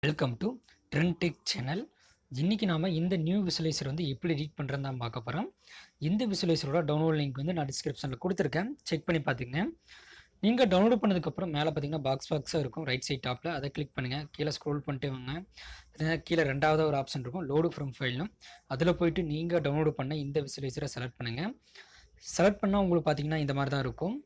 welcome to Trend Tech channel இன்றைக்கி நாம் இந்த நியூ விசுவலைசர் வந்து எப்படி எடிட் பண்ணுறதுன்னு தான் பார்க்க போகிறோம் இந்த விசுவலைசரோட டவுன்லோட் லிங்க் வந்து நான் டிஸ்கிரிப்ஷனில் கொடுத்துருக்கேன் செக் பண்ணி பார்த்துங்க நீங்கள் டவுன்லோட் பண்ணதுக்கப்புறம் மேலே பார்த்தீங்கன்னா பாக்ஸ் பாக்ஸாக இருக்கும் ரைட் சைட் டாப்பில் அதை கிளிக் பண்ணுங்கள் கீழே ஸ்க்ரோல் பண்ணிட்டு வாங்க பார்த்தீங்கன்னா கீழே ரெண்டாவது ஒரு ஆப்ஷன் இருக்கும் லோடு ஃப்ரம் ஃபைல்னு அதில் போயிட்டு நீங்கள் டவுன்லோட் பண்ண இந்த விசுவலைசரை செலக்ட் பண்ணுங்கள் செலக்ட் பண்ணால் உங்களுக்கு பார்த்தீங்கன்னா இந்த மாதிரி தான் இருக்கும்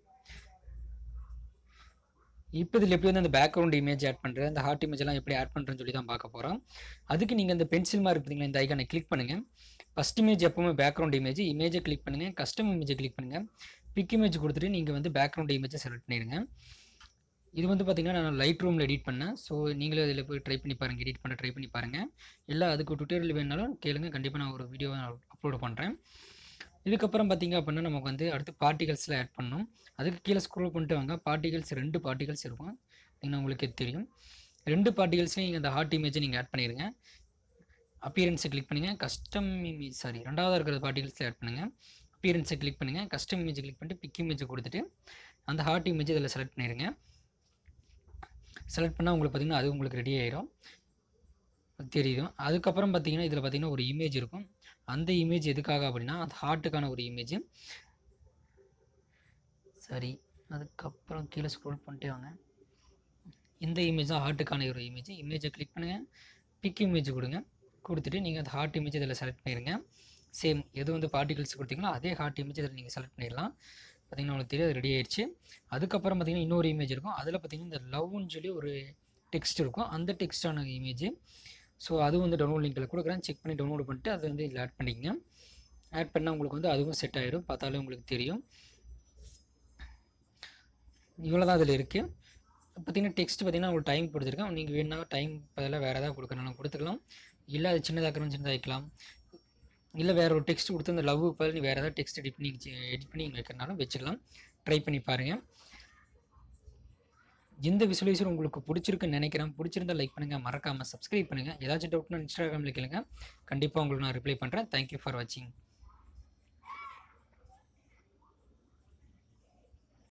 இப்போ இதில் எப்படி வந்து அந்த பேக்ரவுண்ட் இமேஜ் ஆட் பண்ணுறது அந்த ஹார்ட் இமேஜ் எல்லாம் எப்படி ஆட் பண்ணுறேன்னு சொல்லி தான் பார்க்க போகிறோம் அதுக்கு நீங்கள் இந்த பென்சில் மார்க் பார்த்தீங்களா இந்த ஐக்கானை கிளிக் பண்ணுங்கள் ஃபஸ்ட் இமேஜ் எப்பவுமே பேக்ரவுண்ட் இமேஜ் இமேஜை கிளிக் பண்ணுங்கள் கஸ்டம் இமேஜை கிளிக் பண்ணுங்கள் பிக் இமேஜ் கொடுத்துட்டு நீங்கள் வந்து பேக்ரவுண்ட் இமேஜை செலக்ட் பண்ணிடுங்க இது வந்து பார்த்தீங்கன்னா நான் லைட் ரூமில் எடிட் பண்ணேன் ஸோ நீங்களும் இதில் போய் ட்ரை பண்ணி பாருங்கள் எடிட் பண்ண ட்ரை பண்ணி பாருங்கள் இல்லை அதுக்கு டுட்டோரியல் வேணாலும் கேளுங்க கண்டிப்பாக நான் ஒரு வீடியோ அப்லோட் பண்ணுறேன் இதுக்கப்புறம் பார்த்தீங்க அப்படின்னா நமக்கு வந்து அடுத்து பார்ட்டிகல்ஸில் ஆட் பண்ணணும் அதுக்கு கீழே ஸ்க்ரோல் பண்ணிட்டு வாங்க பார்ட்டிகல்ஸ் ரெண்டு பார்ட்டிகல்ஸ் இருக்கும் பார்த்தீங்கன்னா உங்களுக்கு தெரியும் ரெண்டு பார்ட்டிகல்ஸ்லையும் நீங்கள் அந்த ஹார்ட் இமேஜை நீங்கள் ஆட் பண்ணிடுங்க அப்பியரன்ஸை கிளிக் பண்ணுங்கள் கஸ்டம் இமேஜ் சாரி ரெண்டாவது இருக்கிற பார்ட்டிகல்ஸில் ஆட் பண்ணுங்கள் அப்பியரன்ஸை கிளிக் பண்ணுங்கள் கஸ்டம் இமேஜ் கிளிக் பண்ணிட்டு பிக் இமேஜ் கொடுத்துட்டு அந்த ஹார்ட் இமேஜ் இதில் செலக்ட் பண்ணிடுங்க செலக்ட் பண்ணால் உங்களுக்கு பார்த்திங்கன்னா அது உங்களுக்கு ரெடி ஆயிரும் தெரியும் அதுக்கப்புறம் பார்த்தீங்கன்னா இதில் பார்த்தீங்கன்னா ஒரு இமேஜ் இருக்கும் அந்த இமேஜ் எதுக்காக அப்படின்னா அந்த ஹார்ட்டுக்கான ஒரு இமேஜ் சரி அதுக்கப்புறம் கீழே ஸ்க்ரோல் பண்ணிட்டே வாங்க இந்த இமேஜ் தான் ஹார்ட்டுக்கான ஒரு இமேஜ் இமேஜை கிளிக் பண்ணுங்கள் பிக் இமேஜ் கொடுங்க கொடுத்துட்டு நீங்கள் அந்த ஹார்ட் இமேஜ் இதில் செலக்ட் பண்ணிடுங்க சேம் எது வந்து பார்ட்டிகல்ஸ் கொடுத்தீங்களோ அதே ஹார்ட் இமேஜ் இதில் நீங்கள் செலக்ட் பண்ணிடலாம் பார்த்தீங்கன்னா உங்களுக்கு தெரியாது ரெடி ஆயிடுச்சு அதுக்கப்புறம் பார்த்தீங்கன்னா இன்னொரு இமேஜ் இருக்கும் அதில் பார்த்தீங்கன்னா இந்த லவ்னு சொல்லி ஒரு டெக்ஸ்ட் இருக்கும் அந்த டெக்ஸ்டான இமேஜ் ஸோ அதுவும் வந்து டவுன்லோட் லிங்கில் கொடுக்குறேன் செக் பண்ணி டவுன்லோட் பண்ணிட்டு அதை வந்து இதில் ஆட் பண்ணிக்கங்க ஆட் பண்ணால் உங்களுக்கு வந்து அதுவும் செட் ஆகிடும் பார்த்தாலே உங்களுக்கு தெரியும் இவ்வளோ தான் அதில் இருக்குது பார்த்தீங்கன்னா டெக்ஸ்ட் பார்த்தீங்கன்னா உங்களுக்கு டைம் கொடுத்துருக்கேன் நீங்கள் வேணா டைம் பதிலாக வேறு ஏதாவது கொடுக்கணும் கொடுத்துக்கலாம் இல்லை அது சின்னதாக்கணும் சின்னதாக்கலாம் இல்லை வேறு ஒரு டெக்ஸ்ட் கொடுத்து அந்த லவ் பதில் நீ வேறு ஏதாவது டெக்ஸ்ட் எடிட் பண்ணி எடிட் பண்ணி வைக்கிறனாலும் வச்சுக்கலாம் ட்ரை பண்ணி பாருங்கள் எந்த விசுவலைசர் உங்களுக்கு பிடிச்சிருக்குன்னு நினைக்கிறேன் பிடிச்சிருந்தா லைக் பண்ணுங்கள் மறக்காமல் சப்ஸ்கிரைப் பண்ணுங்கள் ஏதாச்சும் டவுட்னா இன்ஸ்டாகிராமில் கேளுங்க கண்டிப்பாக உங்களுக்கு நான் ரிப்ளை பண்ணுறேன் தேங்க்யூ ஃபார் வாட்சிங்